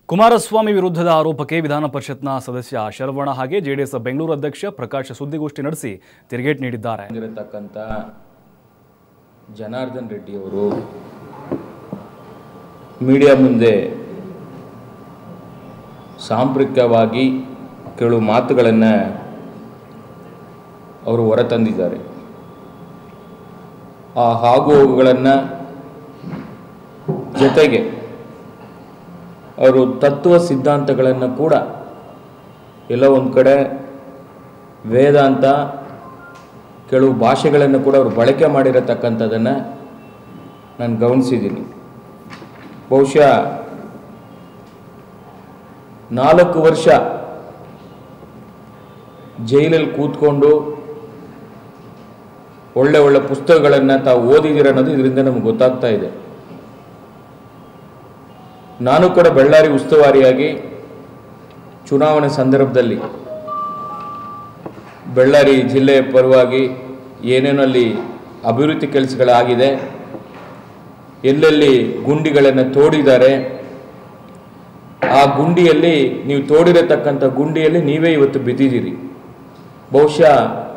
ಕುಮಾರಸ್ವಾಮಿ ವಿರುದ್ಧದ ಆರೋಪಕ್ಕೆ ವಿಧಾನ ಪರಿಷತ್ನ ಸದಸ್ಯ ಶರವಣ ಹಾಗೆ ಜೆಡಿಎಸ್ ಬೆಂಗಳೂರು ಅಧ್ಯಕ್ಷ ಪ್ರಕಾಶ್ ಸುದ್ದಿಗೋಷ್ಠಿ ನಡೆಸಿ ತಿರುಗೇಟ್ ನೀಡಿದ್ದಾರೆ ಆಗಿರತಕ್ಕಂಥ ಜನಾರ್ದನ್ ರೆಡ್ಡಿಯವರು ಮೀಡಿಯಾ ಮುಂದೆ ಸಾಂಪ್ರದಾಯಿಕವಾಗಿ ಕೆಲವು ಮಾತುಗಳನ್ನು ಅವರು ಹೊರತಂದಿದ್ದಾರೆ ಆ ಆಗು ಹೋಗುಗಳನ್ನು ಜೊತೆಗೆ ಅವರು ತತ್ವ ಸಿದ್ಧಾಂತಗಳನ್ನು ಕೂಡ ಎಲ್ಲೋ ಒಂದು ಕಡೆ ವೇದಾಂತ ಕೆಲವು ಭಾಷೆಗಳನ್ನು ಕೂಡ ಅವರು ಬಳಕೆ ಮಾಡಿರತಕ್ಕಂಥದ್ದನ್ನು ನಾನು ಗಮನಿಸಿದ್ದೀನಿ ಬಹುಶಃ ನಾಲ್ಕು ವರ್ಷ ಜೈಲಲ್ಲಿ ಕೂತ್ಕೊಂಡು ಒಳ್ಳೆ ಒಳ್ಳೆ ಪುಸ್ತಕಗಳನ್ನು ತಾವು ಓದಿದ್ದೀರ ಅನ್ನೋದು ಇದರಿಂದ ನಮಗೆ ಗೊತ್ತಾಗ್ತಾ ಇದೆ ನಾನು ಕೂಡ ಬಳ್ಳಾರಿ ಉಸ್ತುವಾರಿಯಾಗಿ ಚುನಾವಣೆ ಸಂದರ್ಭದಲ್ಲಿ ಬಳ್ಳಾರಿ ಜಿಲ್ಲೆಯ ಪರವಾಗಿ ಏನೇನಲ್ಲಿ ಅಭಿವೃದ್ಧಿ ಕೆಲಸಗಳಾಗಿದೆ ಎಲ್ಲೆಲ್ಲಿ ಗುಂಡಿಗಳನ್ನು ತೋಡಿದ್ದಾರೆ ಆ ಗುಂಡಿಯಲ್ಲಿ ನೀವು ತೋಡಿರತಕ್ಕಂಥ ಗುಂಡಿಯಲ್ಲಿ ನೀವೇ ಇವತ್ತು ಬಿದ್ದಿದ್ದೀರಿ ಬಹುಶಃ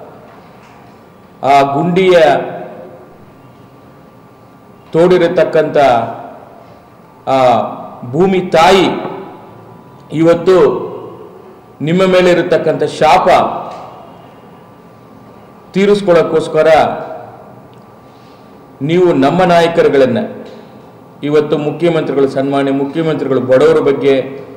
ಆ ಗುಂಡಿಯ ತೋಡಿರತಕ್ಕಂಥ ಆ ಭೂಮಿ ತಾಯಿ ಇವತ್ತು ನಿಮ್ಮ ಮೇಲೆ ಇರತಕ್ಕಂಥ ಶಾಪ ತೀರಿಸ್ಕೊಳ್ಳೋಕ್ಕೋಸ್ಕರ ನೀವು ನಮ್ಮ ನಾಯಕರುಗಳನ್ನು ಇವತ್ತು ಮುಖ್ಯಮಂತ್ರಿಗಳು ಸನ್ಮಾನ್ಯ ಮುಖ್ಯಮಂತ್ರಿಗಳು ಬಡವರ ಬಗ್ಗೆ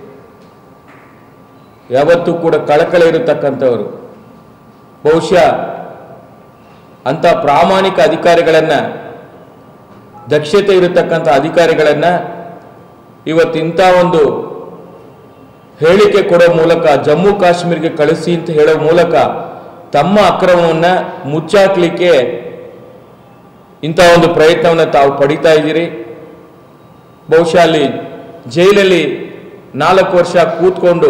ಯಾವತ್ತೂ ಕೂಡ ಕಳಕಳಿ ಇರತಕ್ಕಂಥವರು ಬಹುಶಃ ಅಂಥ ಪ್ರಾಮಾಣಿಕ ಅಧಿಕಾರಿಗಳನ್ನು ದಕ್ಷತೆ ಇರತಕ್ಕಂಥ ಅಧಿಕಾರಿಗಳನ್ನು ಇವತ್ತು ಇಂಥ ಒಂದು ಹೇಳಿಕೆ ಕೊಡೋ ಮೂಲಕ ಜಮ್ಮು ಕಾಶ್ಮೀರ್ಗೆ ಕಳಿಸಿ ಅಂತ ಹೇಳೋ ಮೂಲಕ ತಮ್ಮ ಅಕ್ರಮವನ್ನು ಮುಚ್ಚಾಕ್ಲಿಕ್ಕೆ ಇಂಥ ಒಂದು ಪ್ರಯತ್ನವನ್ನು ತಾವು ಪಡಿತಾ ಇದ್ದೀರಿ ಬಹುಶಃ ಅಲ್ಲಿ ಜೈಲಲ್ಲಿ ನಾಲ್ಕು ವರ್ಷ ಕೂತ್ಕೊಂಡು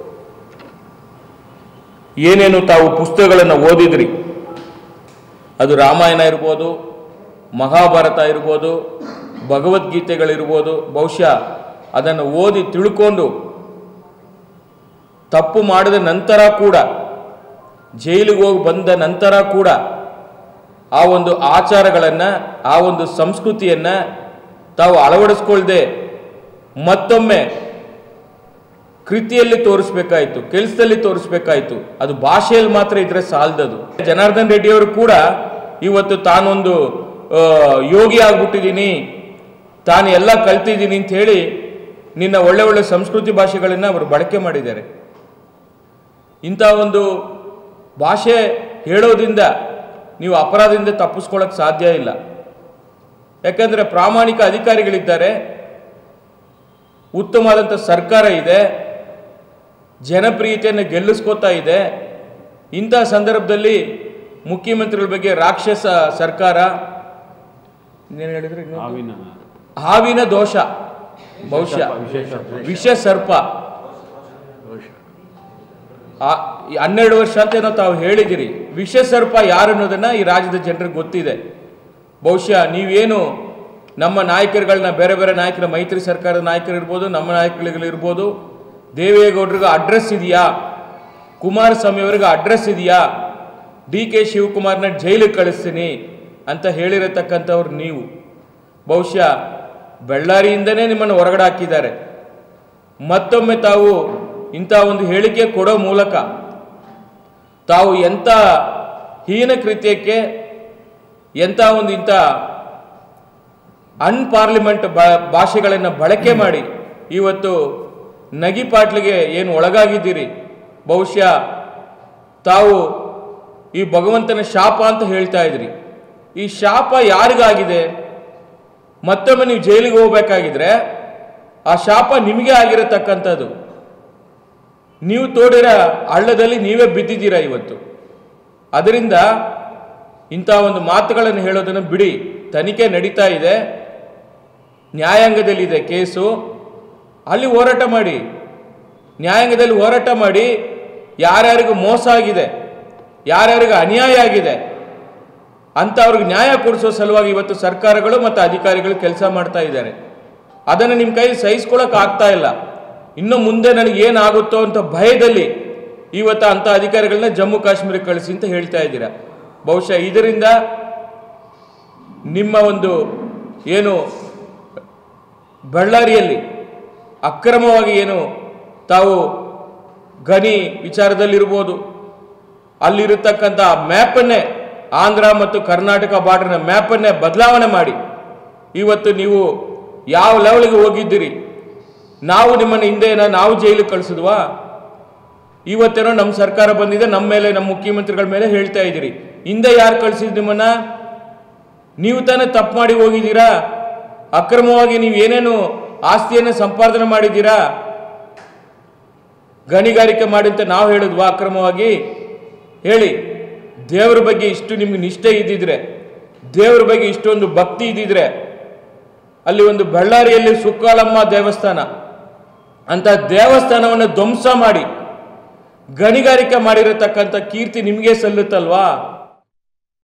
ಏನೇನು ತಾವು ಪುಸ್ತಕಗಳನ್ನು ಓದಿದ್ರಿ ಅದು ರಾಮಾಯಣ ಇರ್ಬೋದು ಮಹಾಭಾರತ ಇರ್ಬೋದು ಭಗವದ್ಗೀತೆಗಳಿರ್ಬೋದು ಬಹುಶಃ ಅದನ್ನು ಓದಿ ತಿಳ್ಕೊಂಡು ತಪ್ಪು ಮಾಡಿದ ನಂತರ ಕೂಡ ಜೈಲಿಗೆ ಹೋಗಿ ಬಂದ ನಂತರ ಕೂಡ ಆ ಒಂದು ಆಚಾರಗಳನ್ನು ಆ ಒಂದು ಸಂಸ್ಕೃತಿಯನ್ನು ತಾವು ಅಳವಡಿಸ್ಕೊಳ್ದೆ ಮತ್ತೊಮ್ಮೆ ಕೃತಿಯಲ್ಲಿ ತೋರಿಸ್ಬೇಕಾಯ್ತು ಕೆಲಸದಲ್ಲಿ ತೋರಿಸ್ಬೇಕಾಯ್ತು ಅದು ಭಾಷೆಯಲ್ಲಿ ಮಾತ್ರ ಇದ್ರೆ ಸಾಲದದು ಜನಾರ್ದನ್ ರೆಡ್ಡಿ ಅವರು ಕೂಡ ಇವತ್ತು ತಾನೊಂದು ಆ, ಯೋಗಿ ಆಗ್ಬಿಟ್ಟಿದ್ದೀನಿ ತಾನು ಎಲ್ಲ ಕಲ್ತಿದ್ದೀನಿ ಅಂತ ಹೇಳಿ ನಿನ್ನ ಒಳ್ಳೆ ಒಳ್ಳೆ ಸಂಸ್ಕೃತಿ ಭಾಷೆಗಳನ್ನು ಅವರು ಬಳಕೆ ಮಾಡಿದ್ದಾರೆ ಇಂಥ ಒಂದು ಭಾಷೆ ಹೇಳೋದ್ರಿಂದ ನೀವು ಅಪರಾಧದಿಂದ ತಪ್ಪಿಸ್ಕೊಳ್ಳೋಕೆ ಸಾಧ್ಯ ಇಲ್ಲ ಯಾಕಂದರೆ ಪ್ರಾಮಾಣಿಕ ಅಧಿಕಾರಿಗಳಿದ್ದಾರೆ ಉತ್ತಮವಾದಂಥ ಸರ್ಕಾರ ಇದೆ ಜನಪ್ರಿಯತೆಯನ್ನು ಗೆಲ್ಲಿಸ್ಕೋತಾ ಇದೆ ಇಂಥ ಸಂದರ್ಭದಲ್ಲಿ ಮುಖ್ಯಮಂತ್ರಿಗಳ ಬಗ್ಗೆ ರಾಕ್ಷಸ ಸರ್ಕಾರ ಏನು ಹೇಳಿದ್ರೆ ಇನ್ನೊಂದು? ಹಾವಿನ ದೋಷ ಬಹುಶಃ ವಿಷ ಸರ್ಪ ಆ- ಈ ಹನ್ನೆರಡು ವರ್ಷ ಅಂತ ಏನೋ ತಾವು ಹೇಳಿದಿರಿ ವಿಷ ಸರ್ಪ ಯಾರು ಅನ್ನೋದನ್ನ ಈ ರಾಜ್ಯದ ಜನರಿಗೆ ಗೊತ್ತಿದೆ ಬಹುಶಃ ನೀವೇನು ನಮ್ಮ ನಾಯಕರುಗಳನ್ನ ಬೇರೆ ಬೇರೆ ನಾಯಕರ ಮೈತ್ರಿ ಸರ್ಕಾರದ ನಾಯಕರು ಇರ್ಬೋದು ನಮ್ಮ ನಾಯಕರುಗಳಿರ್ಬೋದು ದೇವೇಗೌಡರಿಗೆ ಅಡ್ರೆಸ್ ಇದೆಯಾ ಕುಮಾರಸ್ವಾಮಿ ಅವರಿಗೆ ಅಡ್ರೆಸ್ ಇದೆಯಾ ಡಿ ಕೆ ಶಿವಕುಮಾರ್ನ ಜೈಲಿಗೆ ಕಳಿಸ್ತೀನಿ ಅಂತ ಹೇಳಿರತಕ್ಕಂಥವ್ರು ನೀವು ಬಹುಶಃ ಬಳ್ಳಾರಿಯಿಂದನೇ ನಿಮ್ಮನ್ನು ಹೊರಗಡೆ ಹಾಕಿದ್ದಾರೆ ಮತ್ತೊಮ್ಮೆ ತಾವು ಇಂಥ ಒಂದು ಹೇಳಿಕೆ ಕೊಡೋ ಮೂಲಕ ತಾವು ಎಂಥ ಹೀನ ಕೃತ್ಯಕ್ಕೆ ಎಂಥ ಒಂದು ಇಂಥ ಅನ್ಪಾರ್ಲಿಮೆಂಟ್ ಭಾಷೆಗಳನ್ನು ಬಳಕೆ ಮಾಡಿ ಇವತ್ತು ನಗಿಪಾಟ್ಲಿಗೆ ಏನು ಒಳಗಾಗಿದ್ದೀರಿ ಬಹುಶಃ ತಾವು ಈ ಭಗವಂತನ ಶಾಪ ಅಂತ ಹೇಳ್ತಾ ಇದ್ರಿ ಈ ಶಾಪ ಯಾರಿಗಾಗಿದೆ ಮತ್ತೊಮ್ಮೆ ನೀವು ಜೈಲಿಗೆ ಹೋಗ್ಬೇಕಾಗಿದ್ರೆ ಆ ಶಾಪ ನಿಮಗೆ ಆಗಿರತಕ್ಕಂಥದ್ದು ನೀವು ತೋಡಿರ ಹಳ್ಳದಲ್ಲಿ ನೀವೇ ಬಿದ್ದಿದ್ದೀರಾ ಇವತ್ತು ಅದರಿಂದ ಇಂಥ ಒಂದು ಮಾತುಗಳನ್ನು ಹೇಳೋದನ್ನು ಬಿಡಿ ತನಿಖೆ ನಡೀತಾ ಇದೆ ನ್ಯಾಯಾಂಗದಲ್ಲಿದೆ ಕೇಸು ಅಲ್ಲಿ ಹೋರಾಟ ಮಾಡಿ ನ್ಯಾಯಾಂಗದಲ್ಲಿ ಹೋರಾಟ ಮಾಡಿ ಯಾರ್ಯಾರಿಗೂ ಮೋಸ ಆಗಿದೆ ಯಾರ್ಯಾರಿಗೂ ಅನ್ಯಾಯ ಆಗಿದೆ ಅಂಥವ್ರಿಗೆ ನ್ಯಾಯ ಕೊಡಿಸೋ ಸಲುವಾಗಿ ಇವತ್ತು ಸರ್ಕಾರಗಳು ಮತ್ತು ಅಧಿಕಾರಿಗಳು ಕೆಲಸ ಮಾಡ್ತಾ ಇದ್ದಾರೆ ಅದನ್ನು ನಿಮ್ಮ ಕೈಲಿ ಸಹಿಸ್ಕೊಳಕ್ ಆಗ್ತಾ ಇಲ್ಲ ಇನ್ನು ಮುಂದೆ ನನಗೆ ಏನಾಗುತ್ತೋ ಅಂತ ಭಯದಲ್ಲಿ ಇವತ್ತು ಅಂಥ ಅಧಿಕಾರಿಗಳನ್ನ ಜಮ್ಮು ಕಾಶ್ಮೀರಕ್ಕೆ ಕಳಿಸಿ ಅಂತ ಹೇಳ್ತಾ ಇದ್ದೀರಾ ಬಹುಶಃ ಇದರಿಂದ ನಿಮ್ಮ ಒಂದು ಏನು ಬಳ್ಳಾರಿಯಲ್ಲಿ ಅಕ್ರಮವಾಗಿ ಏನು ತಾವು ಗಣಿ ವಿಚಾರದಲ್ಲಿರ್ಬೋದು ಅಲ್ಲಿರತಕ್ಕಂಥ ಮ್ಯಾಪನ್ನೇ ಆಂಧ್ರ ಮತ್ತು ಕರ್ನಾಟಕ ಬಾರ್ಡರ್ನ ಮ್ಯಾಪನ್ನೇ ಬದಲಾವಣೆ ಮಾಡಿ ಇವತ್ತು ನೀವು ಯಾವ ಲೆವೆಲ್ಗೆ ಹೋಗಿದ್ದೀರಿ ನಾವು ನಿಮ್ಮನ್ನು ಹಿಂದೆ ಏನೋ ನಾವು ಜೈಲಿಗೆ ಕಳಿಸಿದ್ವಾ ಇವತ್ತೇನೋ ನಮ್ಮ ಸರ್ಕಾರ ಬಂದಿದೆ ನಮ್ಮ ಮೇಲೆ ನಮ್ಮ ಮುಖ್ಯಮಂತ್ರಿಗಳ ಮೇಲೆ ಹೇಳ್ತಾ ಇದ್ದೀರಿ ಹಿಂದೆ ಯಾರು ಕಳಿಸಿದ್ ನಿಮ್ಮನ್ನ ನೀವು ತಾನೇ ತಪ್ಪು ಮಾಡಿ ಹೋಗಿದ್ದೀರಾ ಅಕ್ರಮವಾಗಿ ನೀವು ಏನೇನು ಆಸ್ತಿಯನ್ನು ಸಂಪಾದನೆ ಮಾಡಿದ್ದೀರಾ ಗಣಿಗಾರಿಕೆ ಮಾಡಿ ಅಂತ ನಾವು ಹೇಳಿದ್ವಾ ಅಕ್ರಮವಾಗಿ ಹೇಳಿ ದೇವರ ಬಗ್ಗೆ ಇಷ್ಟು ನಿಮ್ಗೆ ನಿಷ್ಠೆ ಇದ್ದಿದ್ರೆ ದೇವರ ಬಗ್ಗೆ ಇಷ್ಟೊಂದು ಭಕ್ತಿ ಇದ್ದಿದ್ರೆ ಅಲ್ಲಿ ಒಂದು ಬಳ್ಳಾರಿಯಲ್ಲಿ ಸುಕ್ಕಾಲಮ್ಮ ದೇವಸ್ಥಾನ ಅಂತ ದೇವಸ್ಥಾನವನ್ನು ಧ್ವಂಸ ಮಾಡಿ ಗಣಿಗಾರಿಕೆ ಮಾಡಿರತಕ್ಕಂಥ ಕೀರ್ತಿ ನಿಮಗೆ ಸಲ್ಲುತ್ತಲ್ವಾ